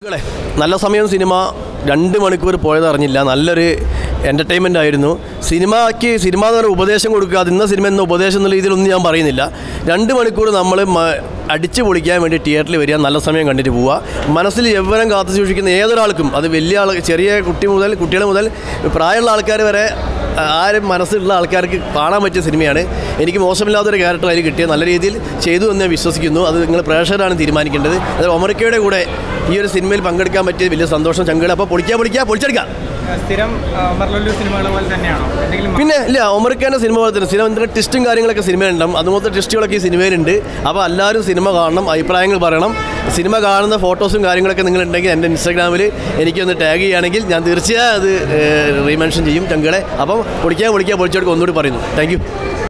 മക്കളെ നല്ല സമയം സിനിമ രണ്ട് മണിക്കൂർ പോയത് അറിഞ്ഞില്ല നല്ലൊരു എൻ്റർടൈൻമെൻ്റ് ആയിരുന്നു സിനിമയ്ക്ക് സിനിമ എന്ന് പറഞ്ഞ ഉപദേശം കൊടുക്കുക അത് ഇന്ന സിനിമ എന്ന ഉപദേശം എന്നുള്ള രീതിയിലൊന്നും ഞാൻ പറയുന്നില്ല രണ്ട് മണിക്കൂർ നമ്മൾ അടിച്ചു പൊളിക്കാൻ വേണ്ടി തിയേറ്ററിൽ വരിക നല്ല സമയം കണ്ടിട്ട് പോവുക മനസ്സിൽ യൗവനം കാത്തു സൂക്ഷിക്കുന്ന ഏതൊരാൾക്കും അത് വലിയ ആൾ ചെറിയ കുട്ടി മുതൽ കുട്ടികൾ മുതൽ പ്രായമുള്ള ആൾക്കാർ വരെ ആരും മനസ്സിലുള്ള ആൾക്കാർക്ക് കാണാൻ പറ്റിയ സിനിമയാണ് എനിക്ക് മോശമില്ലാത്തൊരു ക്യാരക്ടർ അതിൽ കിട്ടിയ നല്ല രീതിയിൽ ചെയ്തു എന്ന് ഞാൻ വിശ്വസിക്കുന്നു അത് നിങ്ങൾ പ്രേക്ഷകരാണ് തീരുമാനിക്കേണ്ടത് അത് ഒമറിക്കയുടെ കൂടെ ഈ ഒരു സിനിമയിൽ പങ്കെടുക്കാൻ പറ്റിയത് വലിയ സന്തോഷം ചങ്കുകൾ അപ്പോൾ പൊളിക്കുക പൊളിക്കുക പൊളിച്ചെടുക്കാം സ്ഥിരം മർലല്ലു സിനിമകൾ പോലെ തന്നെയാണോ എന്തെങ്കിലും മാ- പിന്നെ ഇല്ല ഒമറിക്കാൻ്റെ സിനിമ പോലെ തന്നെ സിനിമ എന്തെങ്കിലും ട്വിസ്റ്റും കാര്യങ്ങളൊക്കെ സിനിമയുണ്ടാവും അതുപോലത്തെ ട്വിസ്റ്റുകളൊക്കെ ഈ സിനിമയിലുണ്ട് അപ്പോൾ എല്ലാവരും സിനിമ കാണണം അഭിപ്രായങ്ങൾ പറയണം സിനിമ കാണുന്ന ഫോട്ടോസും കാര്യങ്ങളൊക്കെ നിങ്ങളുണ്ടെങ്കിൽ എൻ്റെ ഇൻസ്റ്റാഗ്രാമിൽ എനിക്കൊന്ന് ടാഗ് ചെയ്യുകയാണെങ്കിൽ ഞാൻ തീർച്ചയായും അത് റീമെൻഷൻ ചെയ്യും ചങ്കുകളെ അപ്പം പൊളിക്കാൻ പൊളിക്കുക പൊളിച്ചെടുക്കുക ഒന്നുകൂടി പറയുന്നു താങ്ക്